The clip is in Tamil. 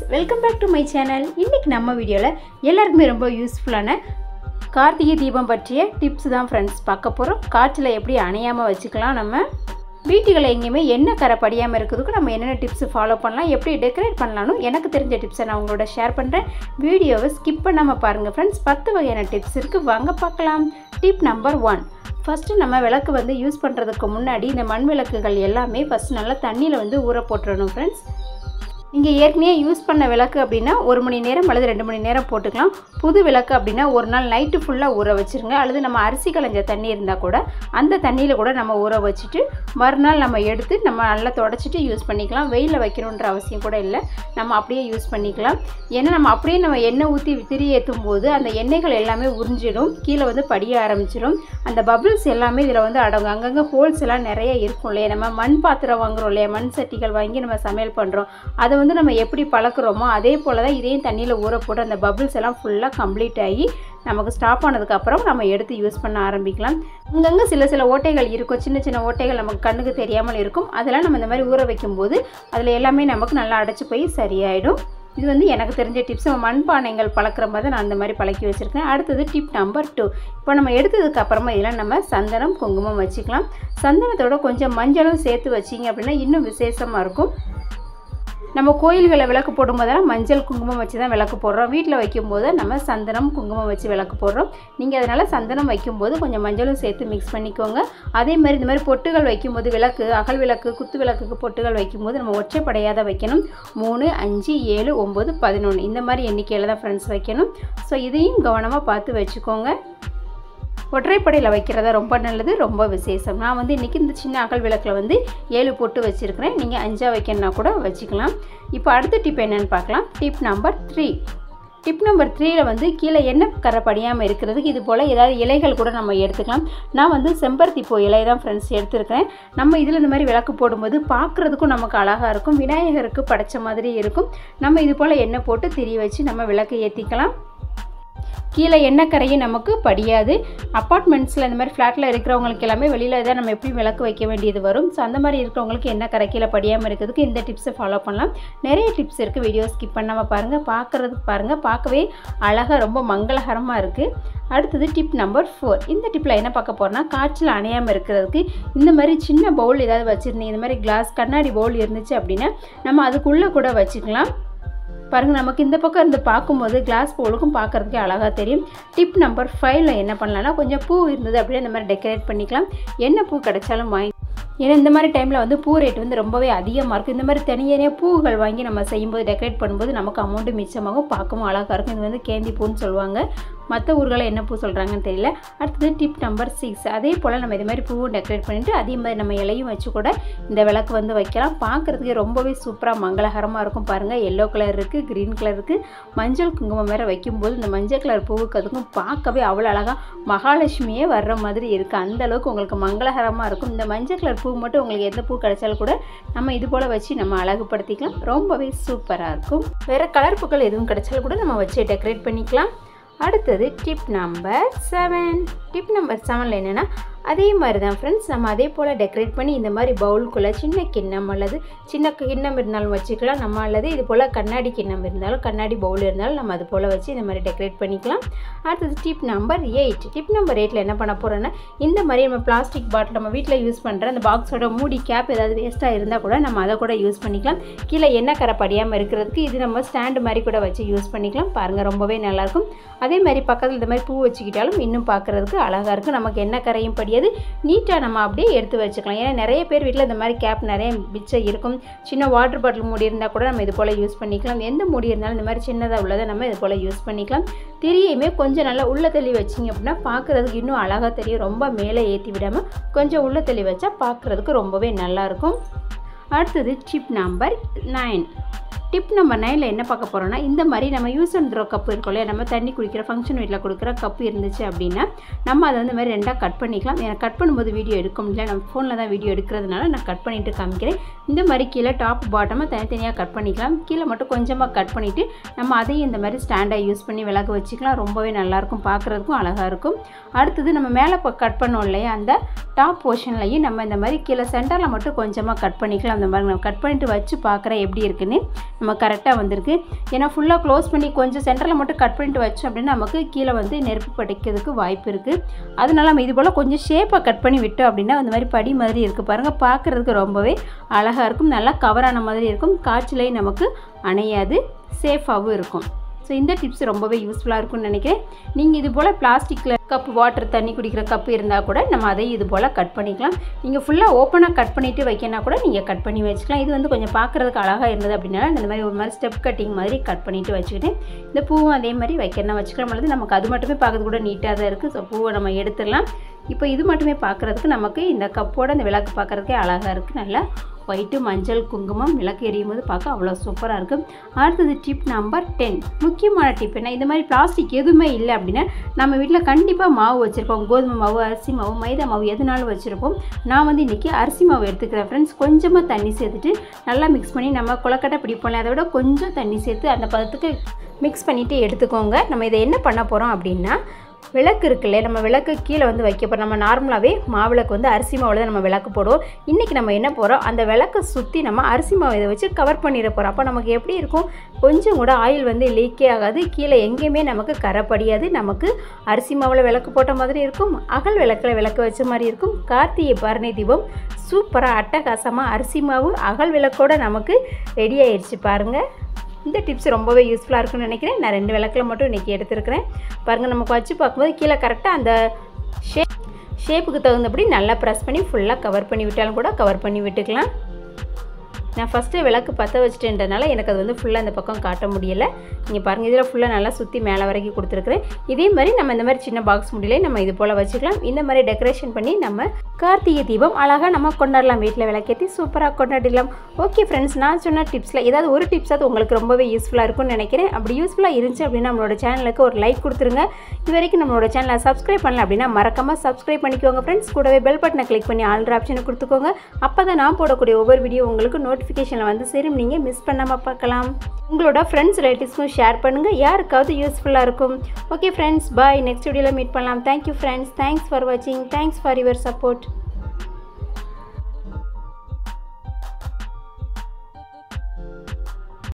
welcome back to my channel இன்றைக்கி நம்ம வீடியோவில் எல்லாருக்குமே ரொம்ப யூஸ்ஃபுல்லான கார்த்திகை தீபம் பற்றிய டிப்ஸ் தான் ஃப்ரெண்ட்ஸ் பார்க்க போகிறோம் காற்றில் எப்படி அணையாமல் வச்சுக்கலாம் நம்ம வீட்டுகளை எங்கேயுமே எண்ணெய் கரை படியாமல் இருக்கிறதுக்கு நம்ம என்னென்ன டிப்ஸ் ஃபாலோ பண்ணலாம் எப்படி டெக்கரேட் பண்ணலாம்னு எனக்கு தெரிஞ்ச டிப்ஸை நான் உங்களோட ஷேர் பண்ணுறேன் வீடியோவை ஸ்கிப் பண்ணாமல் பாருங்கள் ஃப்ரெண்ட்ஸ் பத்து வகையான டிப்ஸ் இருக்குது வாங்க பார்க்கலாம் டிப் நம்பர் ஒன் ஃபஸ்ட்டு நம்ம விளக்கு வந்து யூஸ் பண்ணுறதுக்கு முன்னாடி இந்த மண் விளக்குகள் எல்லாமே ஃபஸ்ட் நல்லா தண்ணியில் வந்து ஊற போட்டுறணும் ஃப்ரெண்ட்ஸ் நீங்கள் ஏற்கனவே யூஸ் பண்ண விளக்கு அப்படின்னா ஒரு மணி நேரம் அல்லது ரெண்டு மணி நேரம் போட்டுக்கலாம் புது விளக்கு அப்படின்னா ஒரு நாள் நைட்டு ஃபுல்லாக ஊற வச்சுருங்க அல்லது நம்ம அரிசி களைஞ்ச தண்ணி இருந்தால் கூட அந்த தண்ணியில் கூட நம்ம ஊற வச்சுட்டு மறுநாள் நம்ம எடுத்து நம்ம நல்லா தொடச்சிட்டு யூஸ் பண்ணிக்கலாம் வெயிலில் வைக்கணுன்ற அவசியம் கூட இல்லை நம்ம அப்படியே யூஸ் பண்ணிக்கலாம் ஏன்னா நம்ம அப்படியே நம்ம எண்ணெய் ஊற்றி திரி ஏற்றும் போது அந்த எண்ணெய்கள் எல்லாமே உறிஞ்சிடும் கீழே வந்து படிய ஆரம்பிச்சிடும் அந்த பபிள்ஸ் எல்லாமே இதில் வந்து அடங்கும் அங்கங்கே ஹோல்ஸ் எல்லாம் நிறைய இருக்கும் இல்லையா நம்ம மண் பாத்திரம் வாங்குறோம் இல்லையா மண் சட்டிகள் வாங்கி நம்ம சமையல் பண்ணுறோம் அதை வந்து நம்ம எப்படி பழக்கிறோமோ அதே போல் தான் இதையும் தண்ணியில் ஊற போட்டு அந்த பபிள்ஸ் எல்லாம் ஃபுல்லாக கம்ப்ளீட் ஆகி நமக்கு ஸ்டாப் ஆனதுக்கப்புறம் நம்ம எடுத்து யூஸ் பண்ண ஆரம்பிக்கலாம் அங்கங்கே சில சில ஓட்டைகள் இருக்கும் சின்ன சின்ன ஓட்டைகள் நமக்கு கண்ணுக்கு தெரியாமல் இருக்கும் அதெல்லாம் நம்ம இந்த மாதிரி ஊற வைக்கும்போது அதில் எல்லாமே நமக்கு நல்லா அடைச்சி போய் சரியாயிடும் இது வந்து எனக்கு தெரிஞ்ச டிப்ஸ் மண்பானைகள் பழக்கிற மாதிரி நான் அந்த மாதிரி பழக்கி வச்சுருக்கேன் அடுத்தது டிப் நம்பர் டூ இப்போ நம்ம எடுத்ததுக்கு அப்புறமா இதெல்லாம் நம்ம சந்தனம் குங்குமம் வச்சுக்கலாம் சந்தனத்தோட கொஞ்சம் மஞ்சளும் சேர்த்து வச்சிங்க அப்படின்னா இன்னும் விசேஷமாக இருக்கும் நம்ம கோயில்களை விளக்கு போடும்போதெல்லாம் மஞ்சள் குங்குமம் வச்சு தான் விளக்கு போடுறோம் வீட்டில் வைக்கும்போது நம்ம சந்தனம் குங்குமம் வச்சு விளக்கு போடுறோம் நீங்கள் அதனால் சந்தனம் வைக்கும்போது கொஞ்சம் மஞ்சளும் சேர்த்து மிக்ஸ் பண்ணிக்கோங்க அதே மாதிரி இந்த மாதிரி பொட்டுகள் வைக்கும்போது விளக்கு அகல் விளக்கு குத்து விளக்குக்கு பொட்டுகள் வைக்கும்போது நம்ம ஒற்றைப்படையாக தான் வைக்கணும் மூணு அஞ்சு ஏழு ஒம்பது பதினொன்று இந்த மாதிரி எண்ணிக்கையில் தான் ஃப்ரெண்ட்ஸ் வைக்கணும் ஸோ இதையும் கவனமாக பார்த்து வச்சுக்கோங்க ஒற்றைப்படையில் வைக்கிறதா ரொம்ப நல்லது ரொம்ப விசேஷம் நான் வந்து இன்றைக்கி இந்த சின்ன அகல் விளக்கில் வந்து ஏழு போட்டு வச்சுருக்கிறேன் நீங்கள் அஞ்சா வைக்கணுன்னா கூட வச்சுக்கலாம் இப்போ அடுத்த டிப் என்னென்னு பார்க்கலாம் tip number three tip number த்ரீயில் வந்து கீழே எண்ணெய் கரை படியாமல் இருக்கிறதுக்கு இது போல் ஏதாவது இலைகள் கூட நம்ம எடுத்துக்கலாம் நான் வந்து செம்பருத்தி பூ இலை தான் ஃப்ரெண்ட்ஸ் எடுத்துருக்கிறேன் நம்ம இதில் இந்த மாதிரி விளக்கு போடும்போது பார்க்குறதுக்கும் நமக்கு அழகாக இருக்கும் விநாயகருக்கு படைச்ச மாதிரி இருக்கும் நம்ம இது போல் எண்ணெய் போட்டு திரி வச்சு நம்ம விளக்கு ஏற்றிக்கலாம் கீழே எண்ணெய் கரையும் நமக்கு படியாது அப்பார்ட்மெண்ட்ஸில் இந்த மாதிரி ஃப்ளாட்டில் இருக்கிறவங்களுக்கு எல்லாமே வெளியில் தான் நம்ம எப்படி விளக்கு வைக்க வேண்டியது வரும் ஸோ அந்த மாதிரி இருக்கிறவங்களுக்கு எண்ணெய் கரை கீழே படியாமல் இருக்கிறதுக்கு இந்த டிப்ஸை ஃபாலோ பண்ணலாம் நிறைய டிப்ஸ் இருக்குது வீடியோ ஸ்கிப் பண்ணாமல் பாருங்கள் பார்க்குறதுக்கு பாருங்கள் பார்க்கவே அழகாக ரொம்ப மங்களகரமாக இருக்குது அடுத்தது டிப் நம்பர் ஃபோர் இந்த டிப்பில் என்ன பார்க்க போகிறோம்னா காய்ச்சல் அணையாமல் இருக்கிறதுக்கு இந்த மாதிரி சின்ன பவுல் ஏதாவது வச்சுருந்தீங்க இந்த மாதிரி கிளாஸ் கண்ணாடி பவுல் இருந்துச்சு அப்படின்னா நம்ம அதுக்குள்ளே கூட வச்சுக்கலாம் பாருங்கள் நமக்கு இந்த பக்கம் இருந்து பார்க்கும்போது கிளாஸ் பவுலுக்கும் பார்க்குறதுக்கே அழகாக தெரியும் டிப் நம்பர் ஃபைவ்ல என்ன பண்ணலாம்னா கொஞ்சம் பூ இருந்தது அப்படியே இந்த மாதிரி டெக்கரேட் பண்ணிக்கலாம் என்ன பூ கிடைச்சாலும் வாங்கி ஏன்னா இந்த மாதிரி டைமில் வந்து பூ ரேட் வந்து ரொம்பவே அதிகமாக இருக்கும் இந்த மாதிரி தனித்தனியாக பூக்கள் வாங்கி நம்ம செய்யும்போது டெக்கரேட் பண்ணும்போது நமக்கு அமௌண்ட்டு மிச்சமாகும் பார்க்கவும் அழகாக இருக்கும் இது வந்து கேந்தி பூன்னு சொல்லுவாங்க மற்ற ஊர்களில் என்ன பூ சொல்கிறாங்கன்னு தெரியல அடுத்தது டிப் நம்பர் சிக்ஸ் அதே போல் நம்ம இது மாதிரி பூவும் டெக்கரேட் பண்ணிவிட்டு அதே மாதிரி நம்ம இலையும் வச்சு கூட இந்த விளக்கு வந்து வைக்கலாம் பார்க்குறதுக்கு ரொம்பவே சூப்பராக மங்களகரமாக இருக்கும் பாருங்கள் எல்லோ கலர் இருக்குது க்ரீன் கலர் இருக்குது மஞ்சள் குங்குமம் வேறு வைக்கும்போது இந்த மஞ்சள் கலர் பூவுக்கு அதுக்கும் பார்க்கவே அவ்வளோ அழகாக மகாலட்சுமியே வர்ற மாதிரி இருக்குது அந்த அளவுக்கு உங்களுக்கு மங்களகரமாக இருக்கும் இந்த மஞ்சள் கலர் பூ மட்டும் உங்களுக்கு எந்த பூ கிடைச்சாலும் கூட நம்ம இது போல் வச்சு நம்ம அழகுபடுத்திக்கலாம் ரொம்பவே சூப்பராக இருக்கும் வேறு கலர் பூக்கள் எதுவும் கிடைச்சாலும் கூட நம்ம வச்சு டெக்கரேட் பண்ணிக்கலாம் அடுத்தது tip number seven tip number செவனில் என்னென்னா அதே மாதிரி தான் ஃப்ரெண்ட்ஸ் நம்ம அதே போல் டெக்கரேட் பண்ணி இந்த மாதிரி பவுலுக்குள்ளே சின்ன கிண்ணம் அல்லது சின்ன கிண்ணம் இருந்தாலும் வச்சுக்கலாம் நம்ம அல்லது இது போல் கண்ணாடி கிண்ணம் இருந்தாலும் கண்ணாடி பவுல் இருந்தாலும் நம்ம அது போல் வச்சு இந்த மாதிரி டெக்கரேட் பண்ணிக்கலாம் அடுத்தது tip number eight tip number எயிட்டில் என்ன பண்ண போகிறோன்னா இந்த மாதிரி நம்ம பிளாஸ்டிக் பாட்டில் நம்ம வீட்டில் யூஸ் பண்ணுற அந்த பாக்ஸோட மூடி கேப் ஏதாவது வேஸ்ட்டாக இருந்தால் கூட நம்ம அதை கூட யூஸ் பண்ணிக்கலாம் கீழே எண்ணெய் கரை படியாமல் இருக்கிறதுக்கு இது நம்ம ஸ்டாண்டு மாதிரி கூட வச்சு யூஸ் பண்ணிக்கலாம் பாருங்கள் ரொம்பவே நல்லாயிருக்கும் அதே மாதிரி பக்கத்தில் இந்த மாதிரி பூ வச்சுக்கிட்டாலும் இன்னும் பார்க்குறதுக்கு அழகாக இருக்குது நமக்கு எண்ணெய் கரையும் படியாது நீட்டாக நம்ம அப்படியே எடுத்து வச்சுக்கலாம் ஏன்னா நிறைய பேர் வீட்டில் இந்த மாதிரி கேப் நிறைய மிச்சம் இருக்கும் சின்ன வாட்டர் பாட்டில் மூடி இருந்தால் கூட நம்ம இது போல் யூஸ் பண்ணிக்கலாம் எந்த மூடி இருந்தாலும் இந்த மாதிரி சின்னதாக உள்ளதை நம்ம இது போல் யூஸ் பண்ணிக்கலாம் திரியையுமே கொஞ்சம் நல்லா உள்ள தள்ளி வச்சிங்க அப்படின்னா பார்க்குறதுக்கு இன்னும் அழகாக தெரியும் ரொம்ப மேலே ஏற்றி விடாமல் கொஞ்சம் உள்ள தள்ளி வச்சா பார்க்குறதுக்கு ரொம்பவே நல்லாயிருக்கும் அடுத்தது tip number nine tip number நைனில் என்ன பார்க்க போகிறோம்னா இந்த மாதிரி நம்ம யூஸ் பண்ணுற கப்பு இருக்கும் இல்லையா நம்ம தண்ணி குடிக்கிற ஃபங்க்ஷன் வீட்டில் கொடுக்குற கப்பு இருந்துச்சு அப்படின்னா நம்ம அதை வந்து மாதிரி ரெண்டாக கட் பண்ணிக்கலாம் எனக்கு கட் பண்ணும்போது வீடியோ எடுக்க முடியல நம்ம ஃபோனில் தான் வீடியோ எடுக்கிறதுனால நான் கட் பண்ணிவிட்டு காமிக்கிறேன் இந்த மாதிரி கீழே டாப் பாட்டமாக தனித்தனியாக கட் பண்ணிக்கலாம் கீழே மட்டும் கொஞ்சமாக கட் பண்ணிவிட்டு நம்ம அதையும் இந்த மாதிரி ஸ்டாண்டாக யூஸ் பண்ணி விளக்கு வச்சுக்கலாம் ரொம்பவே நல்லாயிருக்கும் பார்க்குறதுக்கும் அழகாக இருக்கும் அடுத்தது நம்ம மேலே இப்போ கட் பண்ணோம் இல்லையா அந்த டாப் போர்ஷன்லையும் நம்ம இந்த மாதிரி கீழே சென்டரில் மட்டும் கொஞ்சமாக கட் பண்ணிக்கலாம் அந்த மாதிரி நம்ம கட் பண்ணிட்டு வச்சு பார்க்குறேன் எப்படி இருக்குன்னு நம்ம கரெக்டாக வந்திருக்கு ஏன்னா ஃபுல்லாக க்ளோஸ் பண்ணி கொஞ்சம் சென்டரில் மட்டும் கட் பண்ணிட்டு வச்சோம் அப்படின்னா நமக்கு கீழே வந்து நெருப்பு படைக்கிறதுக்கு வாய்ப்பு இருக்குது அதனால நம்ம இது போல் கொஞ்சம் ஷேப்பாக கட் பண்ணி விட்டோம் அப்படின்னா அந்த மாதிரி படி மாதிரி இருக்குது பாருங்கள் பார்க்குறதுக்கு ரொம்பவே அழகாக இருக்கும் நல்லா கவரான மாதிரி இருக்கும் காய்ச்சலையும் நமக்கு அணையாது சேஃபாகவும் இருக்கும் ஸோ இந்த டிப்ஸ் ரொம்பவே யூஸ்ஃபுல்லாக இருக்கும்னு நினைக்கிறேன் நீங்கள் இது போல் பிளாஸ்டிக்கில் கப் வாட்டர் தண்ணி குடிக்கிற கப்பு இருந்தால் கூட நம்ம அதை இது போல் கட் பண்ணிக்கலாம் நீங்கள் ஃபுல்லாக ஓப்பனாக கட் பண்ணிவிட்டு வைக்கனா கூட நீங்கள் கட் பண்ணி வச்சுக்கலாம் இது வந்து கொஞ்சம் பார்க்குறதுக்கு அழகாக இருந்தது அப்படின்னா இந்த மாதிரி ஒரு மாதிரி ஸ்டெப் கட்டிங் மாதிரி கட் பண்ணிவிட்டு வச்சுக்கிட்டு இந்த பூவும் அதே மாதிரி வைக்கணும் வச்சுக்கலாம் அல்லது நமக்கு அது மட்டுமே பார்க்கறது கூட நீட்டாக தான் இருக்குது ஸோ பூவை நம்ம எடுத்துடலாம் இப்போ இது மட்டுமே பார்க்குறதுக்கு நமக்கு இந்த கப்போட இந்த விளக்கு பார்க்குறதுக்கே அழகாக இருக்குது நல்லா ஒயிட்டு மஞ்சள் குங்குமம் விளக்கு எரியும் போது பார்க்க அவ்வளோ சூப்பராக இருக்கும் அடுத்தது டிப் நம்பர் டென் முக்கியமான டிப் என்ன இந்த மாதிரி பிளாஸ்டிக் எதுவுமே இல்லை அப்படின்னா நம்ம வீட்டில் கண்டிப்பாக மாவு வச்சுருப்போம் கோதுமை மாவு அரிசி மாவு மைதா மாவு எதுனாலும் வச்சுருப்போம் நான் வந்து இன்றைக்கி அரிசி மாவு எடுத்துக்கிறேன் ஃப்ரெண்ட்ஸ் கொஞ்சமாக தண்ணி சேர்த்துட்டு நல்லா மிக்ஸ் பண்ணி நம்ம கொலக்கட்டை பிடிப்போம்ல அதை விட கொஞ்சம் தண்ணி சேர்த்து அந்த பதத்துக்கு மிக்ஸ் பண்ணிவிட்டு எடுத்துக்கோங்க நம்ம இதை என்ன பண்ண போகிறோம் அப்படின்னா விளக்கு இருக்குல்ல நம்ம விளக்கு கீழே வந்து வைக்க போகிறோம் நம்ம நார்மலாகவே மாவிளக்கு வந்து அரிசி மாவில் தான் நம்ம விளக்கு போடுவோம் இன்றைக்கி நம்ம என்ன போகிறோம் அந்த விளக்கை சுற்றி நம்ம அரிசி மாவு இதை வச்சு கவர் பண்ணிட போகிறோம் அப்போ நமக்கு எப்படி இருக்கும் கொஞ்சம் கூட ஆயில் வந்து லீக்கே ஆகாது கீழே எங்கேயுமே நமக்கு கரை படியாது நமக்கு அரிசி மாவில் விளக்கு போட்ட மாதிரி இருக்கும் அகல் விளக்கில் விளக்கு வச்ச மாதிரி இருக்கும் கார்த்திகை பரணி தீபம் சூப்பராக அட்டகாசமாக அரிசி மாவு அகல் விளக்கோட நமக்கு ரெடி ஆயிடுச்சு பாருங்கள் இந்த டிப்ஸ் ரொம்பவே யூஸ்ஃபுல்லாக இருக்கும்னு நினைக்கிறேன் நான் ரெண்டு விளக்கில் மட்டும் இன்றைக்கி எடுத்துருக்கிறேன் பாருங்கள் நமக்கு வச்சு பார்க்கும்போது கீழே கரெக்டாக அந்த ஷேப் ஷேப்புக்கு தகுந்தபடி நல்லா ப்ரெஸ் பண்ணி ஃபுல்லாக கவர் பண்ணி விட்டாலும் கூட கவர் பண்ணி விட்டுக்கலாம் நான் ஃபஸ்ட்டு விளக்கு பற்ற வச்சுட்டேன்றனால எனக்கு அது வந்து ஃபுல்லாக இந்த பக்கம் காட்ட முடியலை நீங்கள் பாருங்கள் இதில் ஃபுல்லாக நல்லா சுற்றி மேலே வரைக்கும் கொடுத்துருக்குறேன் இதே மாதிரி நம்ம இந்த மாதிரி சின்ன பாக்ஸ் முடியலே நம்ம இது போல் வச்சுக்கலாம் இந்த மாதிரி டெக்கரேஷன் பண்ணி நம்ம கார்த்திகை தீபம் அழகாக நம்ம கொண்டாடலாம் வீட்டில் விளக்கேற்றி சூப்பராக கொண்டாடிடலாம் ஓகே ஃப்ரெண்ட்ஸ் நான் சொன்ன டிப்ஸில் ஏதாவது ஒரு டிப்ஸாவது உங்களுக்கு ரொம்பவே யூஸ்ஃபுல்லாக இருக்கும்னு நினைக்கிறேன் அப்படி யூஸ்ஃபுல்லாக இருந்துச்சு அப்படின்னா நம்மளோட சேனலுக்கு ஒரு லைக் கொடுத்துருங்க இது வரைக்கும் நம்மளோட சேனலை சப்ஸ்கிரைப் பண்ணல அப்படின்னா மறக்காமல் சப்ஸ்கிரைப் பண்ணிக்கோங்க ஃப்ரெண்ட்ஸ் கூடவே பெல் பட்டனை கிளிக் பண்ணி ஆல்ரெடி ஆப்ஷனை கொடுத்துக்கோங்க அப்போ தான் நான் போடக்கூடிய ஒவ்வொரு வீடியோ உங்களுக்கு நோட்டிஃபிகேஷனில் வந்து சேரும் நீங்கள் மிஸ் பண்ணாமல் பார்க்கலாம் உங்களோட ஃப்ரெண்ட்ஸ் ரிலேட்டிவ்ஸ்க்கும் ஷேர் பண்ணுங்கள் யாருக்காவது யூஸ்ஃபுல்லாக இருக்கும் ஓகே ஃப்ரெண்ட்ஸ் பாய் நெக்ஸ்ட் வீடியோவில் மீட் பண்ணலாம் தேங்க்யூ ஃப்ரெண்ட்ஸ் தேங்க்ஸ் ஃபார் வாட்சிங் தேங்க்ஸ் ஃபார் யுவர் சப்போர்ட்